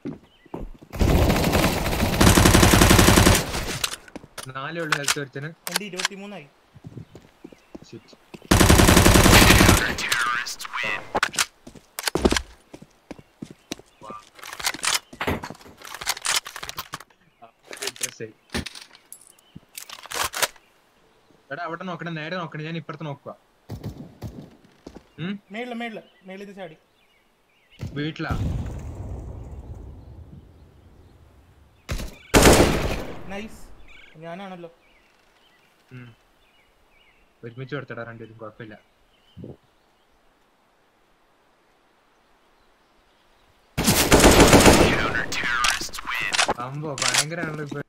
നാലേ ഉള്ളു ഹെൽത്ത് ഒരുത്തന് എന്റെ ഇരുപത്തിമൂന്നായി Shit. Wow. Impress ആയി. എടാ അവിടെ നോക്കണേ നേരെ നോക്കണേ ഞാൻ ഇപ്പുറത്ത് നോക്കുക ഉം മേളില് മേളില് മേളിൽ ഇത് ചാടി വീട്ടിലാ നൈസ് ഞാനാണല്ലോ ഉം. ഒരുമിച്ച് കൊടുത്തടാ രണ്ടുപേരും കുഴപ്പമില്ല അമ്പോ ഭയങ്കരാണല്ലോ ഇപ്പൊ